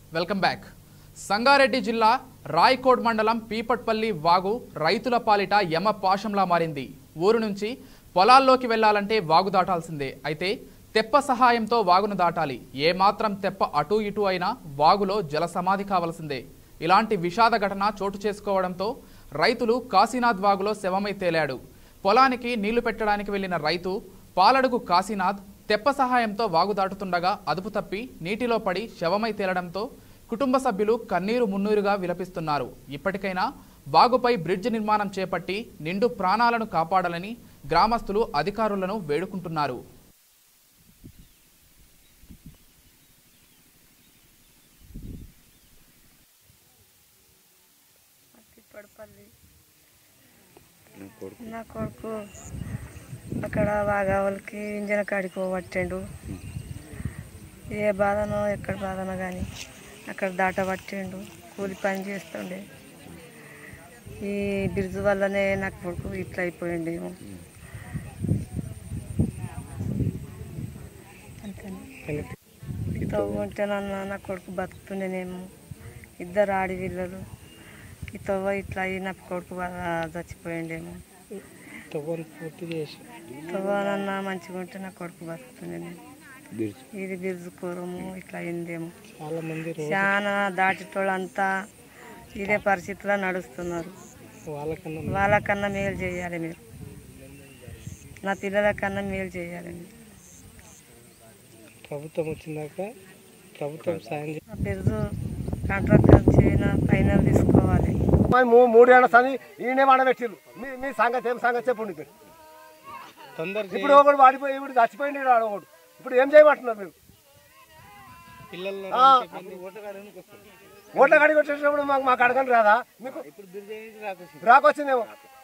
welcome back Sangareddy జిల్లా రాయ్కోడ్ మండలం పీపట్పల్లి వాగు రైతుల పాలిట యమ పాశంలా మారింది ఊరు నుంచి పొలాల్లోకి వెళ్లాలంటే వాగు దాటాల్సిందే అయితే తెప్ప సహాయంతో వాగును దాటాలి ఏమాత్రం తెప్ప అటు ఇటు అయినా వాగులో జల సమాధి కావలసిందే ఇలాంటి విషాద ఘటన చోటు చేసుకోవడంతో రైతులు కాశీనాథ్ వాగులో శవమై తేలాడు పొలానికి నీళ్లు పెట్టడానికి వెళ్లిన రైతు పాలడుగు కాశీనాథ్ తెప్ప సహాయంతో వాగు దాటుతుండగా అదుపు తప్పి నీటిలో పడి శవమై తేలడంతో కుటుంబ సభ్యులు కన్నీరు మున్నీరుగా విలపిస్తున్నారు ఇప్పటికైనా వాగుపై బ్రిడ్జ్ నిర్మాణం చేపట్టి నిండు ప్రాణాలను కాపాడాలని గ్రామస్తులు అధికారులను వేడుకుంటున్నారు తిప్పడపల్లి నా కొడుకు అక్కడ వాగావలకి ఇంజన కాడికి పోవట్టిండు ఏ బాధనో ఎక్కడ బాధనో కానీ అక్కడ దాట పట్టిండు కూలి పని చేస్తుండే ఈ బిరుజు వల్లనే నా కొడుకు ఇట్లా అయిపోయిండేమో అంతేనా తవ్వు ఉంటేనన్నా నా కొడుకు బతుకుతుండేనేమో ఇద్దరు ఆడి పిల్లలు ఈ తవ్వ ఇట్లా అయ్యి నా కొడుకు బాగా చచ్చిపోయిండేమో తవ్వని పూర్తి చేసి తవ్వనన్నా మంచిగా ఉంటే నా కొడుకు బతుకుతుండేనేమో బిర్చి ఇది బిరుజుకోరము ఇట్లా అయిందేమో చాలా మంది రోజు చాలా దాటేటోళ్ళంతా ఇదే పరిస్థితిలో నడుస్తున్నారు వాళ్ళకన్నా వాళ్ళకన్నా మేలు చేయాలి మీరు నా పిల్లలకన్నా మేలు చేయాలి మీరు ప్రభుత్వం వచ్చిందాక ప్రభుత్వం సాయం చేసి ఆ బిరుజు కాంట్రాక్ట్ వచ్చిన ఫైనల్ తీసుకోవాలి మరి మూ మూడేళ్ల సని ఈయనే వాడబెట్టిర్రు మీ మీ సంగతి ఏం సంగతి చెప్పండి మీరు తొందర ఇప్పుడు ఒకడు వాడిపోయి ఇప్పుడు చచ్చిపోయింది వాడు ఒకడు ఇప్పుడు ఏం చేయమంటున్నారు మీరు పిల్లల్లో ఆ, ఓట్ల కాడికి వచ్చేటప్పుడు మాకు మాకు అడగని రాదా మీకు రాకొచ్చిందేమో